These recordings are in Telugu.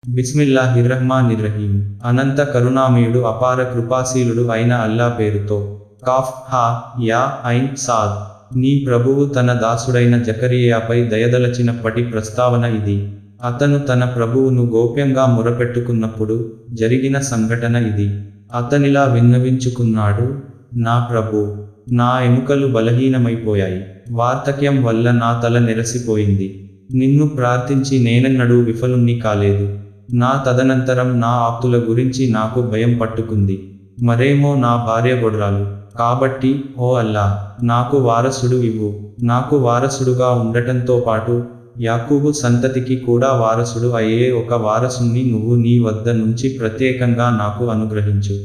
బిస్మిల్లాహిర్రహ్మానిర్రహీం అనంత కరుణామయుడు అపార కృపాశీలుడు అయిన అల్లా పేరుతో కాఫ్ హా యా ఐన్ సాద్ నీ ప్రభువు తన దాసుడైన జకరియాపై దయదలచినప్పటి ప్రస్తావన ఇది అతను తన ప్రభువును గోప్యంగా మొరపెట్టుకున్నప్పుడు జరిగిన సంఘటన ఇది అతనిలా విన్నవించుకున్నాడు నా ప్రభు నా ఎముకలు బలహీనమైపోయాయి వార్ధక్యం వల్ల నా తల నెరసిపోయింది నిన్ను ప్రార్థించి నేనెన్నడూ విఫలుణ్ణి కాలేదు నా తదనంతరం నా ఆప్తుల గురించి నాకు భయం పట్టుకుంది మరేమో నా భార్య గొడ్రాలు కాబట్టి ఓ అల్లా నాకు వారసుడు ఇవ్వు నాకు వారసుడుగా ఉండటంతో పాటు యాకూబు సంతతికి కూడా వారసుడు అయ్యే ఒక వారసుని నువ్వు నీ వద్ద నుంచి ప్రత్యేకంగా నాకు అనుగ్రహించు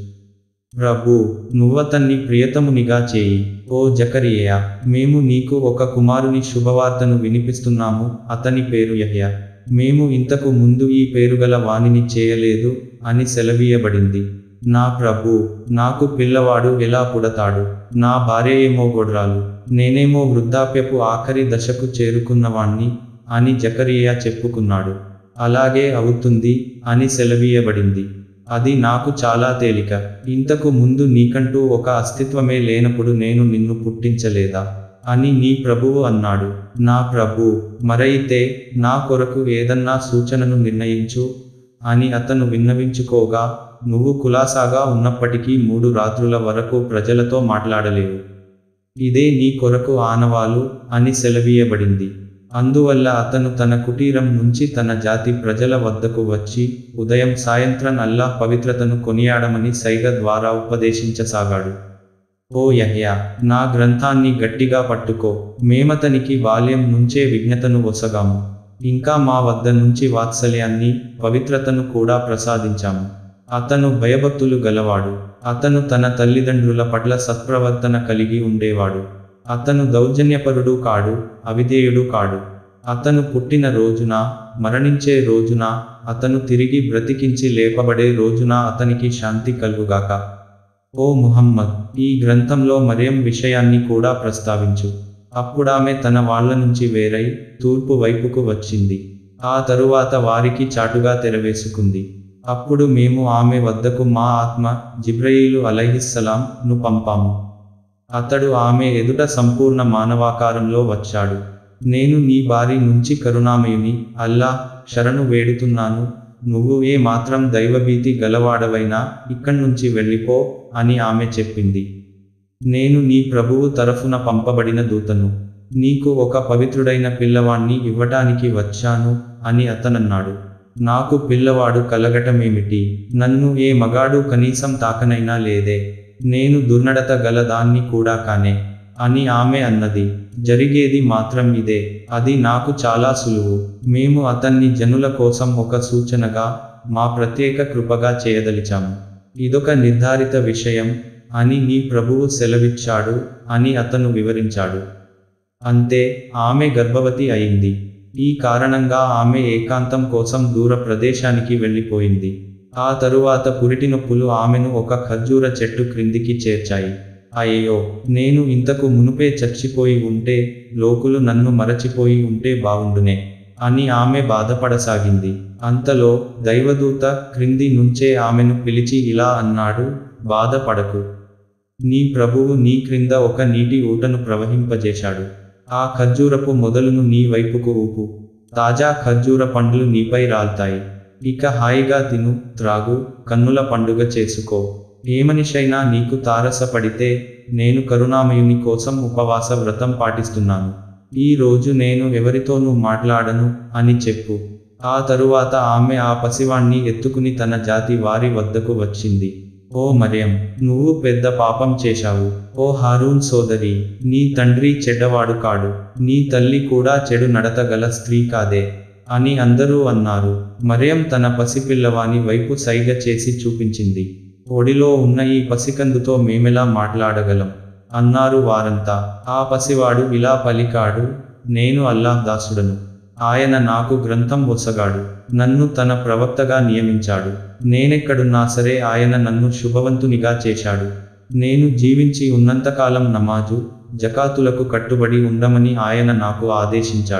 ప్రభు నువ్వతన్ని ప్రియతమునిగా చేయి ఓ జకరియా మేము నీకు ఒక కుమారుని శుభవార్తను వినిపిస్తున్నాము అతని పేరు యహ్య మేము ఇంతకు ముందు ఈ పేరుగల వాణిని చేయలేదు అని సెలవీయబడింది నా ప్రభు నాకు పిల్లవాడు ఎలా పుడతాడు నా భార్య ఏమో గొడ్రాలు నేనేమో వృద్ధాప్యపు ఆఖరి దశకు చేరుకున్నవాణ్ణి అని జకరియా చెప్పుకున్నాడు అలాగే అవుతుంది అని సెలవీయబడింది అది నాకు చాలా తేలిక ఇంతకు ముందు నీకంటూ ఒక అస్తిత్వమే లేనప్పుడు నేను నిన్ను పుట్టించలేదా అని నీ ప్రభువు అన్నాడు నా ప్రభు మరైతే నా కొరకు ఏదన్నా సూచనను నిర్ణయించు అని అతను విన్నవించుకోగా నువ్వు కులాసాగా ఉన్నప్పటికీ మూడు రాత్రుల వరకు ప్రజలతో మాట్లాడలేవు ఇదే నీ కొరకు ఆనవాలు అని సెలవీయబడింది అందువల్ల అతను తన కుటీరం నుంచి తన జాతి ప్రజల వద్దకు వచ్చి ఉదయం సాయంత్రం అల్లాహ్ పవిత్రతను కొనియాడమని సైగ ద్వారా ఉపదేశించసాగాడు ఓ యహ్యా నా గ్రంథాన్ని గట్టిగా పట్టుకో మేమతనికి బాల్యం నుంచే విజ్ఞతను ఒసగాము ఇంకా మా వద్ద నుంచి వాత్సల్యాన్ని పవిత్రతను కూడా ప్రసాదించాము అతను భయభక్తులు గలవాడు అతను తన తల్లిదండ్రుల పట్ల సత్ప్రవర్తన కలిగి ఉండేవాడు అతను దౌర్జన్యపరుడు కాడు అవిధేయుడు కాడు అతను పుట్టిన రోజున మరణించే రోజున అతను తిరిగి బ్రతికించి లేపబడే రోజున అతనికి శాంతి కలుగుగాక ఓ ముహమ్మద్ ఈ గ్రంథంలో మరియం విషయాన్ని కూడా ప్రస్తావించు అప్పుడామె తన వాళ్ళ నుంచి వేరై తూర్పు వైపుకు వచ్చింది ఆ తరువాత వారికి చాటుగా తెరవేసుకుంది అప్పుడు మేము ఆమె వద్దకు మా ఆత్మ జిబ్రయీలు అలైహిస్సలాం ను పంపాము అతడు ఆమె ఎదుట సంపూర్ణ మానవాకారంలో వచ్చాడు నేను నీ బారి నుంచి కరుణామయుని అల్లా శరణు వేడుతున్నాను నువ్వు ఏ మాత్రం దైవభీతి గలవాడవైనా ఇక్కడ్నుంచి వెళ్ళిపో అని ఆమె చెప్పింది నేను నీ ప్రభువు తరఫున పంపబడిన దూతను నీకు ఒక పవిత్రుడైన పిల్లవాణ్ణి ఇవ్వటానికి వచ్చాను అని అతనన్నాడు నాకు పిల్లవాడు కలగటమేమిటి నన్ను ఏ మగాడు కనీసం తాకనైనా లేదే నేను దుర్నడత గల దాన్ని కూడా కానే అని ఆమె అన్నది జరిగేది మాత్రం ఇదే అది నాకు చాలా సులువు మేము అతన్ని జనుల కోసం ఒక సూచనగా మా ప్రత్యేక కృపగా చేయదలిచాము ఇదొక నిర్ధారిత విషయం అని నీ ప్రభువు సెలవిచ్చాడు అని అతను వివరించాడు అంతే ఆమె గర్భవతి అయింది ఈ కారణంగా ఆమె ఏకాంతం కోసం దూర ప్రదేశానికి వెళ్ళిపోయింది ఆ తరువాత పురిటి నొప్పులు ఆమెను ఒక ఖర్జూర చెట్టు క్రిందికి చేర్చాయి అయ్యో నేను ఇంతకు మునుపే చచ్చిపోయి ఉంటే లోకులు నన్ను మరచిపోయి ఉంటే బావుండునే అని ఆమె బాధపడసాగింది అంతలో దైవదూత క్రింది నుంచే ఆమెను పిలిచి ఇలా అన్నాడు బాధపడకు నీ ప్రభువు నీ క్రింద ఒక నీటి ఊటను ప్రవహింపజేశాడు ఆ ఖర్జూరపు మొదలును నీ వైపుకు ఊపు తాజా ఖర్జూర పండ్లు నీపై రాల్తాయి ఇక హాయిగా తిను త్రాగు కన్నుల పండుగ చేసుకో ఏ మనిషైనా నీకు తారసపడితే నేను కరుణామయుని కోసం ఉపవాస వ్రతం పాటిస్తున్నాను ఈ రోజు నేను ఎవరితోనూ మాట్లాడను అని చెప్పు ఆ తరువాత ఆమె ఆ పసివాణ్ణి ఎత్తుకుని తన జాతి వారి వద్దకు వచ్చింది ఓ మరియం నువ్వు పెద్ద పాపం చేశావు ఓ హారూన్ సోదరి నీ తండ్రి చెడ్డవాడు కాడు నీ తల్లి కూడా చెడు నడత గల స్త్రీ కాదే అని అందరూ అన్నారు మరియం తన పసిపిల్లవాని వైపు సైగ చేసి చూపించింది ఒడిలో ఉన్న ఈ పసికందుతో మేమెలా మాట్లాడగలం అన్నారు వారంతా ఆ పసివాడు ఇలా పలికాడు నేను అల్లాహ్ దాసుడను ఆయన నాకు గ్రంథం ఒసగాడు నన్ను తన ప్రవక్తగా నియమించాడు నేనెక్కడున్నా సరే ఆయన నన్ను శుభవంతునిగా చేశాడు నేను జీవించి ఉన్నంతకాలం నమాజు జకాతులకు కట్టుబడి ఉండమని ఆయన నాకు ఆదేశించాడు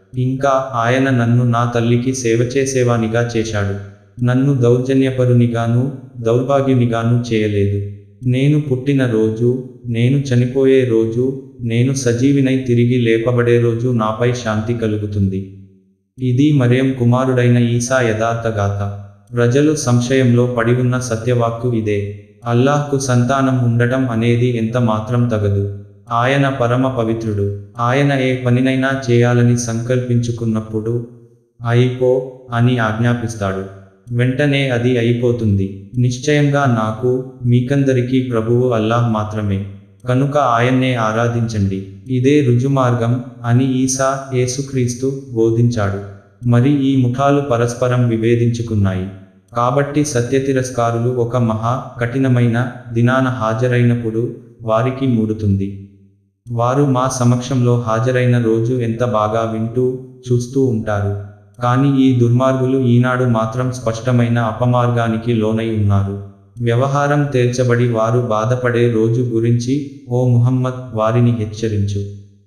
ఇంకా ఆయన నన్ను నా తల్లికి సేవ చేసేవానిగా చేశాడు నన్ను దౌర్జన్యపరునిగాను దౌర్భాగ్యునిగాను చేయలేదు నేను పుట్టిన రోజు నేను చనిపోయే రోజు నేను సజీవినై తిరిగి లేపబడే రోజు నాపై శాంతి కలుగుతుంది ఇది మరియం కుమారుడైన ఈసా యథార్థ గాథ ప్రజలు సంశయంలో పడి ఉన్న సత్యవాక్కు ఇదే అల్లాహ్కు సంతానం ఉండటం అనేది ఎంత మాత్రం తగదు ఆయన పరమ పవిత్రుడు ఆయన ఏ పనినైనా చేయాలని సంకల్పించుకున్నప్పుడు అయిపో అని ఆజ్ఞాపిస్తాడు వెంటనే అది అయిపోతుంది నిశ్చయంగా నాకు మీకందరికీ ప్రభువు అల్లాహ్ మాత్రమే కనుక ఆయన్నే ఆరాధించండి ఇదే రుజుమార్గం అని ఈసా యేసుక్రీస్తు బోధించాడు మరి ఈ ముఖాలు పరస్పరం విభేదించుకున్నాయి కాబట్టి సత్యతిరస్కారులు ఒక మహా కఠినమైన దినాన హాజరైనప్పుడు వారికి మూడుతుంది వారు మా సమక్షంలో హాజరైన రోజు ఎంత బాగా వింటూ చూస్తూ ఉంటారు కానీ ఈ దుర్మార్గులు ఈనాడు మాత్రం స్పష్టమైన అపమార్గానికి లోనై ఉన్నారు వ్యవహారం తేల్చబడి వారు బాధపడే రోజు గురించి ఓ ముహమ్మద్ వారిని హెచ్చరించు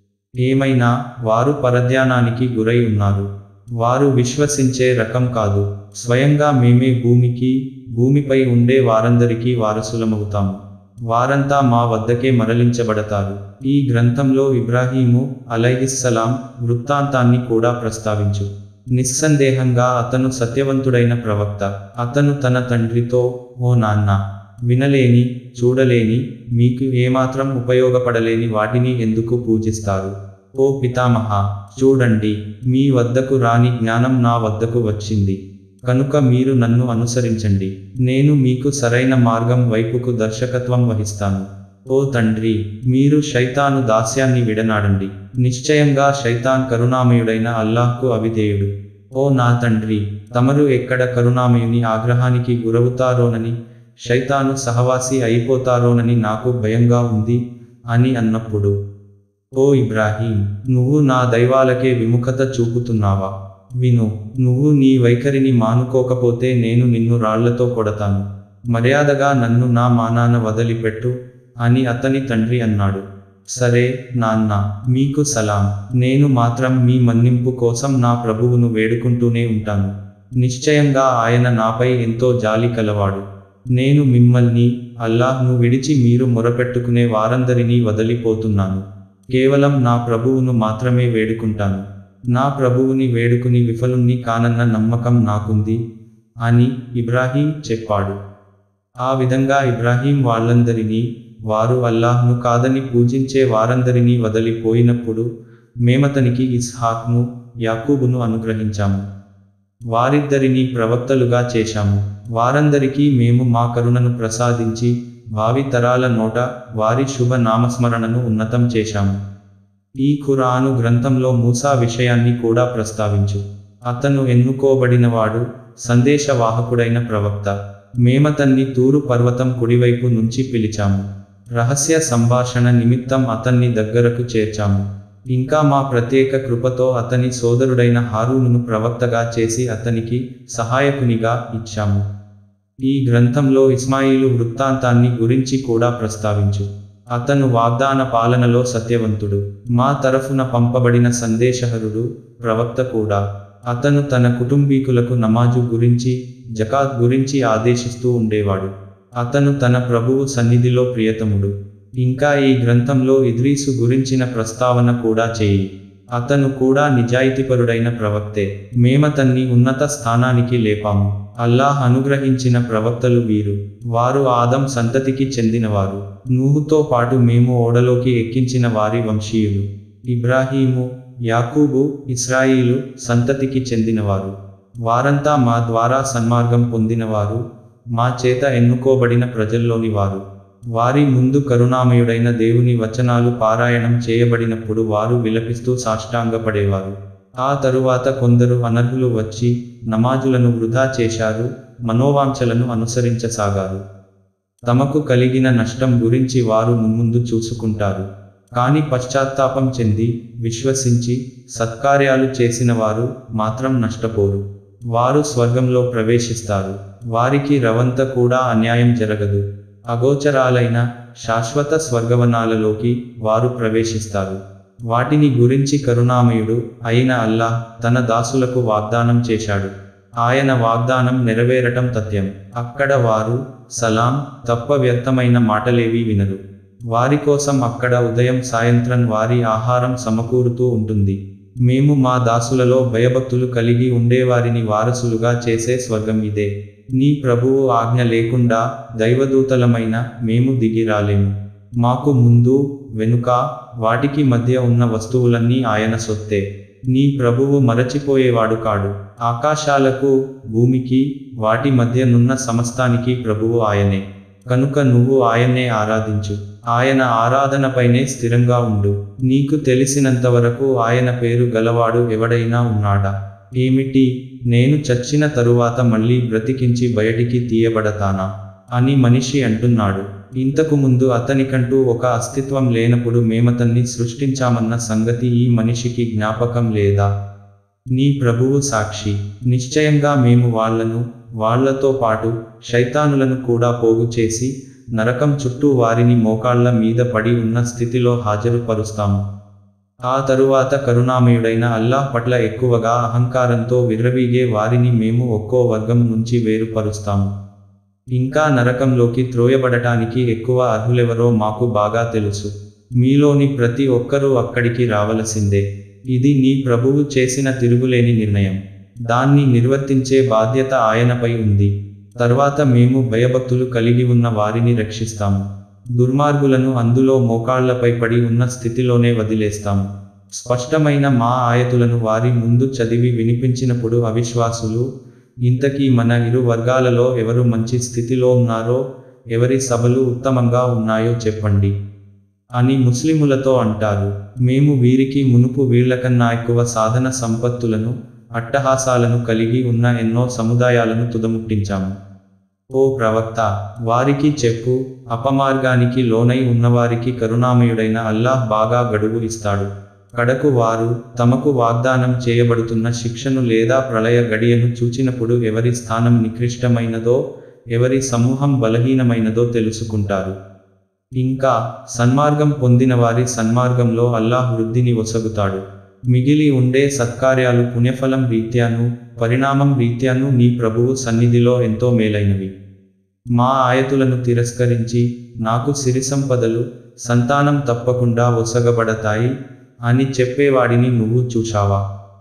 ఏమైనా వారు పరధ్యానానికి గురై ఉన్నారు వారు విశ్వసించే రకం కాదు స్వయంగా మేమే భూమికి భూమిపై ఉండే వారందరికీ వారసులమవుతాము వారంతా మా వద్దకే మరలించబడతారు ఈ గ్రంథంలో ఇబ్రాహీము అలైహిస్సలాం వృత్తాంతాన్ని కూడా ప్రస్తావించు నిస్సందేహంగా అతను సత్యవంతుడైన ప్రవక్త అతను తన తండ్రితో ఓ నాన్న వినలేని చూడలేని మీకు ఏమాత్రం ఉపయోగపడలేని వాటిని ఎందుకు పూజిస్తారు ఓ పితామహ చూడండి మీ వద్దకు రాని జ్ఞానం నా వద్దకు వచ్చింది కనుక మీరు నన్ను అనుసరించండి నేను మీకు సరైన మార్గం వైపుకు దర్శకత్వం వహిస్తాను ఓ తండ్రి మీరు శైతాను దాస్యాన్ని విడనాడండి నిశ్చయంగా శైతాన్ కరుణామయుడైన అల్లాహ్కు అవిధేయుడు ఓ నా తండ్రి తమరు ఎక్కడ కరుణామయుని ఆగ్రహానికి గురవుతారోనని శైతాను సహవాసి అయిపోతారోనని నాకు భయంగా ఉంది అని అన్నప్పుడు ఓ ఇబ్రాహీం నువ్వు నా దైవాలకే విముఖత చూపుతున్నావా విను నువ్వు నీ వైఖరిని మానుకోకపోతే నేను నిన్ను రాళ్లతో కొడతాను మర్యాదగా నన్ను నా మానాన వదిలిపెట్టు అని అతని తండ్రి అన్నాడు సరే నాన్న మీకు సలాం నేను మాత్రం మీ మన్నింపు కోసం నా ప్రభువును వేడుకుంటూనే ఉంటాను నిశ్చయంగా ఆయన నాపై ఎంతో జాలి కలవాడు నేను మిమ్మల్ని అల్లాహ్ను విడిచి మీరు మొరపెట్టుకునే వారందరినీ వదిలిపోతున్నాను కేవలం నా ప్రభువును మాత్రమే వేడుకుంటాను నా ప్రభువుని వేడుకుని విఫలుణ్ణి కానన్న నమ్మకం నాకుంది అని ఇబ్రాహీం చెప్పాడు ఆ విధంగా ఇబ్రాహీం వాళ్ళందరినీ వారు అల్లాహ్ను కాదని పూజించే వారందరినీ వదిలిపోయినప్పుడు మేమతనికి ఇస్హాక్ను యాకూబును అనుగ్రహించాము వారిద్దరినీ ప్రవక్తలుగా చేశాము వారందరికీ మేము మా కరుణను ప్రసాదించి భావి తరాల నోట వారి శుభ నామస్మరణను ఉన్నతం చేశాము ఈ ఖురాను గ్రంథంలో మూసా విషయాన్ని కూడా ప్రస్తావించు అతను ఎన్నుకోబడినవాడు సందేశవాహకుడైన ప్రవక్త మేమతన్ని తూరు పర్వతం కుడివైపు నుంచి పిలిచాము రహస్య సంభాషణ నిమిత్తం అతన్ని దగ్గరకు చేర్చాము ఇంకా మా ప్రత్యేక కృపతో అతని సోదరుడైన హారూనును ప్రవక్తగా చేసి అతనికి సహాయకునిగా ఇచ్చాము ఈ గ్రంథంలో ఇస్మాయిలు వృత్తాంతాన్ని గురించి కూడా ప్రస్తావించు అతను వాగ్దాన పాలనలో సత్యవంతుడు మా తరఫున పంపబడిన సందేశహరుడు ప్రవక్త కూడా అతను తన కుటుంబీకులకు నమాజు గురించి జకాత్ గురించి ఆదేశిస్తూ ఉండేవాడు అతను తన ప్రభువు సన్నిధిలో ప్రియతముడు ఇంకా ఈ గ్రంథంలో ఇద్రీసు గురించిన ప్రస్తావన కూడా చేయి అతను కూడా నిజాయితీపరుడైన ప్రవక్తే మేమతన్ని ఉన్నత స్థానానికి లేపాము అల్లాహ్ అనుగ్రహించిన ప్రవక్తలు వీరు వారు ఆదం సంతతికి చెందినవారు నూహుతో పాటు మేము ఓడలోకి ఎక్కించిన వారి వంశీయులు ఇబ్రాహీము యాకూబు ఇస్రాయిలు సంతతికి చెందినవారు వారంతా మా ద్వారా సన్మార్గం పొందినవారు మా చేత ఎన్నుకోబడిన ప్రజల్లోని వారు వారి ముందు కరుణామయుడైన దేవుని వచనాలు పారాయణం చేయబడినప్పుడు వారు విలపిస్తూ సాష్టాంగపడేవారు ఆ తరువాత కొందరు అనర్హులు వచ్చి నమాజులను వృధా చేశారు మనోవాంఛలను అనుసరించసాగారు తమకు కలిగిన నష్టం గురించి వారు మున్ముందు చూసుకుంటారు కాని పశ్చాత్తాపం చెంది విశ్వసించి సత్కార్యాలు చేసిన వారు మాత్రం నష్టపోరు వారు స్వర్గంలో ప్రవేశిస్తారు వారికి రవంత కూడా అన్యాయం జరగదు అగోచరాలైన శాశ్వత స్వర్గవనాలలోకి వారు ప్రవేశిస్తారు వాటిని గురించి కరుణామయుడు అయిన అల్లాహ్ తన దాసులకు వాగ్దానం చేశాడు ఆయన వాగ్దానం నెరవేరటం తథ్యం అక్కడ వారు సలాం తప్ప వ్యర్థమైన మాటలేవీ వినరు వారి కోసం అక్కడ ఉదయం సాయంత్రం వారి ఆహారం సమకూరుతూ ఉంటుంది మేము మా దాసులలో భయభక్తులు కలిగి ఉండేవారిని వారసులుగా చేసే స్వర్గం ఇదే నీ ప్రభువు ఆజ్ఞ లేకుండా దైవదూతలమైన మేము దిగి రాలేము మాకు ముందు వెనుక వాటికి మధ్య ఉన్న వస్తువులన్నీ ఆయన సొత్తే నీ ప్రభువు మరచిపోయేవాడు కాడు ఆకాశాలకు భూమికి వాటి మధ్య నున్న సమస్తానికి ప్రభువు ఆయనే కనుక నువ్వు ఆయన్నే ఆరాధించు ఆయన ఆరాధనపైనే స్థిరంగా ఉండు నీకు తెలిసినంతవరకు ఆయన పేరు గలవాడు ఎవడైనా ఉన్నాడా ఏమిటి నేను చచ్చిన తరువాత మళ్ళీ బ్రతికించి బయటికి తీయబడతానా అని మనిషి అంటున్నాడు ఇంతకు ముందు అతనికంటూ ఒక అస్తిత్వం లేనప్పుడు మేమతన్ని సృష్టించామన్న సంగతి ఈ మనిషికి జ్ఞాపకం లేదా నీ ప్రభువు సాక్షి నిశ్చయంగా మేము వాళ్లను వాళ్లతో పాటు శైతానులను కూడా పోగు చేసి నరకం చుట్టూ వారిని మోకాళ్ల మీద పడి ఉన్న స్థితిలో హాజరుపరుస్తాము ఆ తరువాత కరుణామయుడైన అల్లాహ్ పట్ల ఎక్కువగా అహంకారంతో విర్రవీగే వారిని మేము ఒక్కో వర్గం నుంచి వేరుపరుస్తాము ఇంకా నరకంలోకి త్రోయబడటానికి ఎక్కువ అర్హులెవరో మాకు బాగా తెలుసు మీలోని ప్రతి ఒక్కరూ అక్కడికి రావలసిందే ఇది నీ ప్రభువు చేసిన తిరుగులేని నిర్ణయం దాన్ని నిర్వర్తించే బాధ్యత ఆయనపై ఉంది తర్వాత మేము భయభక్తులు కలిగి ఉన్న వారిని రక్షిస్తాము దుర్మార్గులను అందులో మోకాళ్లపై పడి ఉన్న స్థితిలోనే వదిలేస్తాము స్పష్టమైన మా ఆయతులను వారి ముందు చదివి వినిపించినప్పుడు అవిశ్వాసులు ఇంతకీ మన ఇరు వర్గాలలో ఎవరు మంచి స్థితిలో ఉన్నారో ఎవరి సభలు ఉత్తమంగా ఉన్నాయో చెప్పండి అని ముస్లిములతో అంటారు మేము వీరికి మునుపు వీళ్లకన్నా ఎక్కువ సాధన సంపత్తులను అట్టహాసాలను కలిగి ఉన్న ఎన్నో సముదాయాలను తుదముట్టించాము ఓ ప్రవక్త వారికి చెప్పు అపమార్గానికి లోనై ఉన్నవారికి కరుణామయుడైన అల్లాహ్ బాగా గడువు ఇస్తాడు కడకు వారు తమకు వాగ్దానం చేయబడుతున్న శిక్షను లేదా ప్రళయ గడియను చూచినప్పుడు ఎవరి స్థానం నికృష్టమైనదో ఎవరి సమూహం బలహీనమైనదో తెలుసుకుంటారు ఇంకా సన్మార్గం పొందిన వారి సన్మార్గంలో అల్లాహ్ వృద్ధిని ఒసగుతాడు మిగిలి ఉండే సత్కార్యాలు పుణ్యఫలం రీత్యాను పరిణామం రీత్యాను నీ ప్రభువు సన్నిధిలో ఎంతో మేలైనవి మా ఆయతులను తిరస్కరించి నాకు సిరి సంపదలు సంతానం తప్పకుండా ఒసగబడతాయి అని చెప్పేవాడిని నువ్వు చూశావా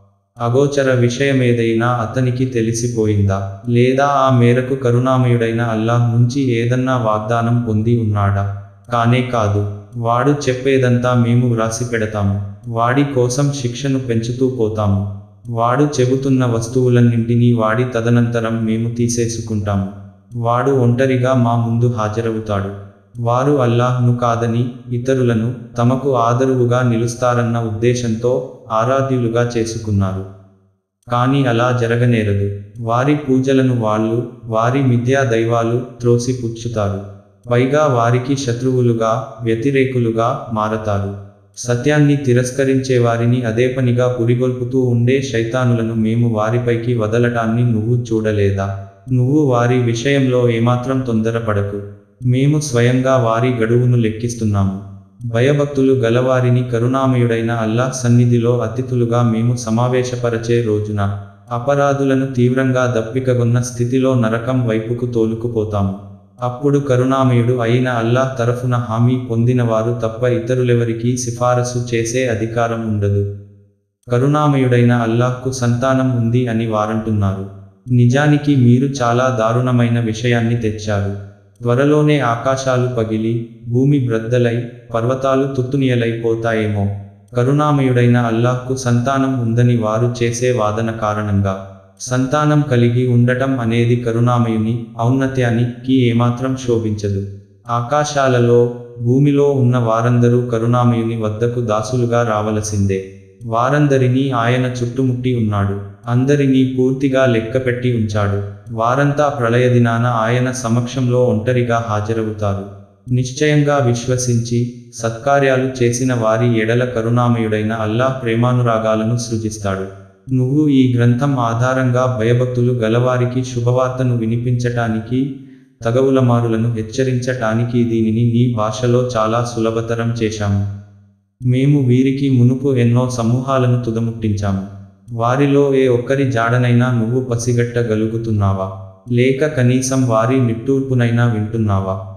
అగోచర విషయమేదైనా అతనికి తెలిసిపోయిందా లేదా ఆ మేరకు కరుణామయుడైన అల్లాహ్ నుంచి ఏదన్నా వాగ్దానం పొంది ఉన్నాడా కానే కాదు వాడు చెప్పేదంతా మేము వ్రాసి పెడతాము వాడి కోసం శిక్షను పెంచుతూ పోతాము వాడు చెబుతున్న వస్తువులన్నింటినీ వాడి తదనంతరం మేము తీసేసుకుంటాము వాడు ఒంటరిగా మా ముందు హాజరవుతాడు వారు అల్లాహ్ను కాదని ఇతరులను తమకు ఆదరువుగా నిలుస్తారన్న ఉద్దేశంతో ఆరాధ్యులుగా చేసుకున్నారు కానీ అలా జరగనేరదు వారి పూజలను వాళ్ళు వారి మిథ్యా దైవాలు త్రోసి పుచ్చుతారు పైగా వారికి శత్రువులుగా వ్యతిరేకులుగా మారతారు సత్యాన్ని తిరస్కరించే వారిని అదే పనిగా పురిగొల్పుతూ ఉండే శైతానులను మేము వారిపైకి వదలటాన్ని నువ్వు చూడలేదా నువ్వు వారి విషయంలో ఏమాత్రం తొందరపడకు మేము స్వయంగా వారి గడువును లెక్కిస్తున్నాము భయభక్తులు గలవారిని కరుణామయుడైన అల్లాహ్ సన్నిధిలో అతిథులుగా మేము సమావేశపరచే రోజున అపరాధులను తీవ్రంగా దప్పికగొన్న స్థితిలో నరకం వైపుకు తోలుకుపోతాము అప్పుడు కరుణామయుడు అయిన అల్లాహ్ తరఫున హామీ పొందినవారు తప్ప ఇతరులెవరికీ సిఫారసు చేసే అధికారం ఉండదు కరుణామయుడైన అల్లాహ్కు సంతానం ఉంది అని వారంటున్నారు నిజానికి మీరు చాలా దారుణమైన విషయాన్ని తెచ్చారు త్వరలోనే ఆకాశాలు పగిలి భూమి బ్రద్దలై పర్వతాలు తుత్తునియలైపోతాయేమో కరుణామయుడైన అల్లాహ్కు సంతానం ఉందని వారు చేసే వాదన కారణంగా సంతానం కలిగి ఉండటం అనేది కరుణామయుని ఔన్నత్యానికి ఏమాత్రం శోభించదు ఆకాశాలలో భూమిలో ఉన్న వారందరూ కరుణామయుని వద్దకు దాసులుగా రావలసిందే వారందరినీ ఆయన చుట్టుముట్టి ఉన్నాడు అందరినీ పూర్తిగా లెక్కపెట్టి ఉంచాడు వారంతా ప్రళయ దినాన ఆయన సమక్షంలో ఒంటరిగా హాజరవుతారు నిశ్చయంగా విశ్వసించి సత్కార్యాలు చేసిన వారి ఎడల కరుణామయుడైన అల్లాహ్ ప్రేమానురాగాలను సృజిస్తాడు నువ్వు ఈ గ్రంథం ఆధారంగా భయభక్తులు గలవారికి శుభవార్తను వినిపించటానికి తగవులమారులను హెచ్చరించటానికి దీనిని నీ భాషలో చాలా సులభతరం చేశాము మేము వీరికి మునుపు ఎన్నో సమూహాలను తుదముట్టించాము వారిలో ఏ ఒక్కరి జాడనైనా నువ్వు పసిగట్టగలుగుతున్నావా లేక కనీసం వారి నిట్టూర్పునైనా వింటున్నావా